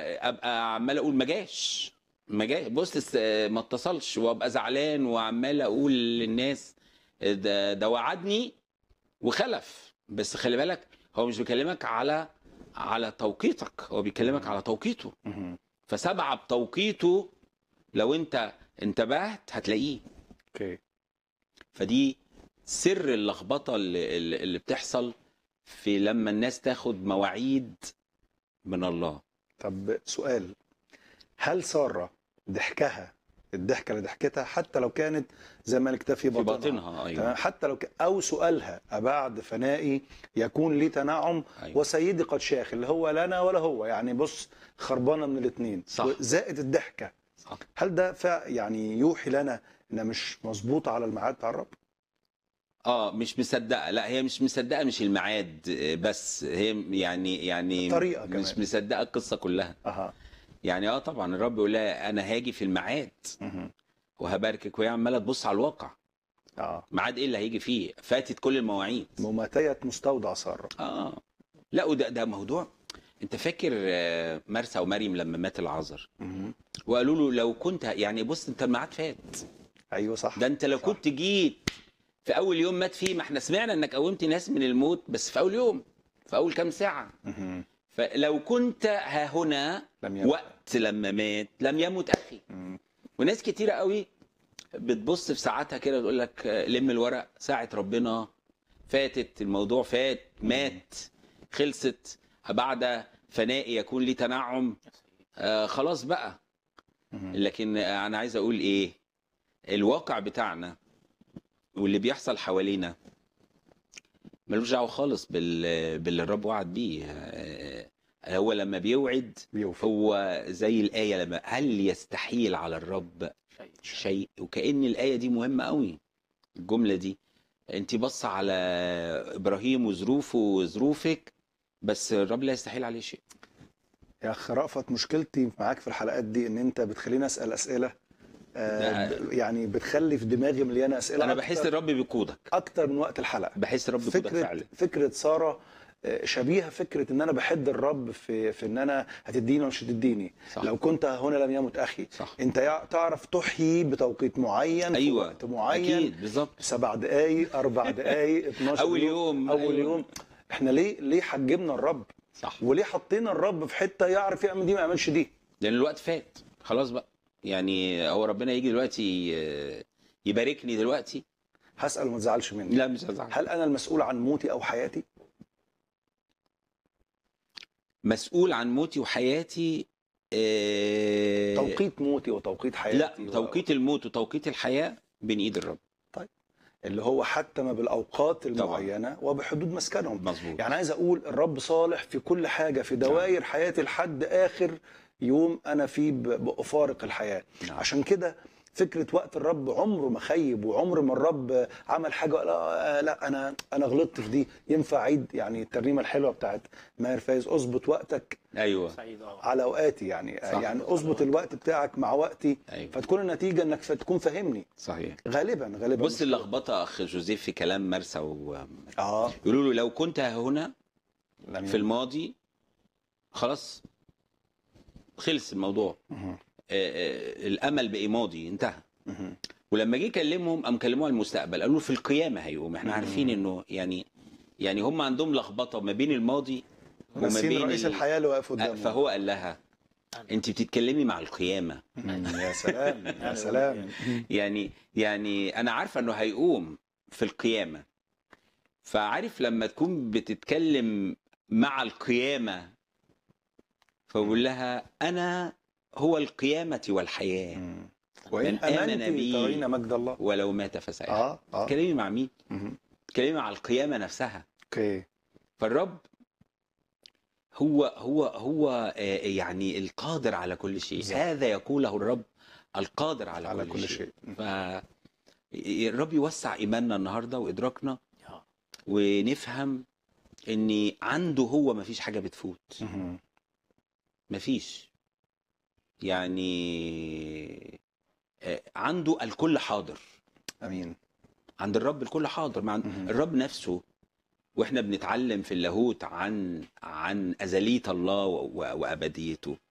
ابقى عمال اقول ما جاش ما جاش بص الس- ما اتصلش وابقى زعلان وعمال اقول للناس ده, ده وعدني وخلف بس خلي بالك هو مش بيكلمك على على توقيتك هو بيكلمك على توقيته مهم. فسبعه بتوقيته لو انت انتبهت هتلاقيه اوكي فدي سر اللخبطه اللي, اللي اللي بتحصل في لما الناس تاخد مواعيد من الله طب سؤال هل ساره ضحكها الضحكه اللي ضحكتها حتى لو كانت زي ما نكتفي في باطنها باطنها ايوه تمام؟ حتى لو ك... او سؤالها أبعد فنائي يكون لي تنعم أيوة. وسيدي قد شاخ اللي هو لا انا ولا هو يعني بص خربانه من الاثنين صح. زائد الضحكه صح. هل ده فع يعني يوحي لنا ان مش مظبوط على الميعاد بتاع الرب اه مش مصدقه لا هي مش مصدقه مش الميعاد آه، بس هي يعني يعني الطريقة مش كمان. مصدقه القصه كلها اها يعني اه طبعا الرب يقول لها انا هاجي في الميعاد مهم. وهباركك وهي عماله تبص على الواقع اه ميعاد ايه اللي هيجي فيه فاتت كل المواعيد مماتيه مستودع ساره اه لا وده ده موضوع انت فاكر آه، مرسى ومريم لما مات العذر مهم. وقالوا له لو كنت يعني بص انت الميعاد فات ايوه صح ده انت لو صح. كنت جيت في اول يوم مات فيه ما احنا سمعنا انك قومت ناس من الموت بس في اول يوم في اول كام ساعه مهم. فلو كنت ها هنا لم يمت. وقت لما مات لم يمت اخي مم. وناس كتيره قوي بتبص في ساعاتها كده وتقول لك آه، لم الورق ساعه ربنا فاتت الموضوع فات مات خلصت بعد فنائي يكون لي تنعم آه خلاص بقى مهم. لكن انا عايز اقول ايه الواقع بتاعنا واللي بيحصل حوالينا ملوش دعوه خالص بال باللي الرب وعد بيه آه، هو لما بيوعد بيوفي هو زي الايه لما هل يستحيل على الرب شيء وكأن الآية دي مهمة قوي الجملة دي انت بص على ابراهيم وظروفه وظروفك بس الرب لا يستحيل عليه شيء يا اخ رأفت مشكلتي معاك في الحلقات دي ان انت بتخليني اسال اسئله آه ده- ب- يعني بتخلي في دماغي مليانه اسئله انا أكتر- بحس الرب بيقودك اكتر من وقت الحلقه بحس الرب بيقودك فكره فعلا فكره ساره آه، شبيهه فكره ان انا بحد الرب في في ان انا هتديني ولا مش هتديني صح. لو كنت هنا لم يمت اخي صح انت يع- تعرف تحيي بتوقيت معين في ايوه وقت معين اكيد بالظبط سبع دقائق اربع دقائق 12 اول يوم اول أيوة. يوم احنا ليه ليه حجمنا الرب صح وليه حطينا الرب في حته يعرف يعمل دي ما يعملش دي لان الوقت فات خلاص بقى يعني هو ربنا يجي دلوقتي آه، يباركني دلوقتي هسال وما تزعلش مني لا مش هزعل هل انا المسؤول عن موتي او حياتي مسؤول عن موتي وحياتي آه، توقيت موتي وتوقيت حياتي لا و- توقيت الموت وتوقيت الحياه بين ايد الرب اللي هو حتم بالاوقات المعينه وبحدود مسكنهم مظبوط يعني عايز اقول الرب صالح في كل حاجه في دوائر حياتي لحد اخر يوم انا فيه ب- بافارق الحياه نعم. عشان كده فكره وقت الرب عمره ما خيب وعمر ما الرب عمل حاجه لا, لا انا انا غلطت في دي ينفع عيد يعني الترنيمه الحلوه بتاعت ماهر فايز اظبط وقتك ايوه سعيد اه على اوقاتي يعني صح. يعني اظبط الوقت بتاعك مع وقتي ايوه فتكون النتيجه انك تكون فاهمني صحيح غالبا غالبا بص اللخبطه اخ جوزيف في كلام مرسى و... اه يقولوا له لو كنت هنا لم في الماضي خلاص خلص الموضوع مهم. آه، آه، الامل بقي ماضي انتهى مهم. ولما جه يكلمهم قام كلموه على المستقبل قالوا له في القيامه هيقوم احنا مم. عارفين انه يعني يعني هم عندهم لخبطه ما بين الماضي وما ناسين بين رئيس ال- الحياه اللي واقف آه، قدامه فهو قال لها انت بتتكلمي مع القيامه مم، يا سلام يا سلام يعني يعني انا عارفه انه هيقوم في القيامه فعارف لما تكون بتتكلم مع القيامه فبقول لها انا هو القيامه والحياه مم. وان من آمن امنت بي. ترين مجد الله ولو مات فسيحيا اه اه تتكلمي مع مين مهم. تتكلمي مع القيامه نفسها اوكي فالرب هو هو هو آه، يعني القادر على كل شيء بالظبط. هذا يقوله الرب القادر على, على كل, كل شيء, شيء ف الرب يوسع ايماننا النهارده وادراكنا آه. ونفهم ان عنده هو ما فيش حاجه بتفوت مهم. ما فيش يعني آه، عنده الكل حاضر امين عند الرب الكل حاضر مع مهم. الرب نفسه واحنا بنتعلم في اللاهوت عن عن ازليه الله و- و- وابديته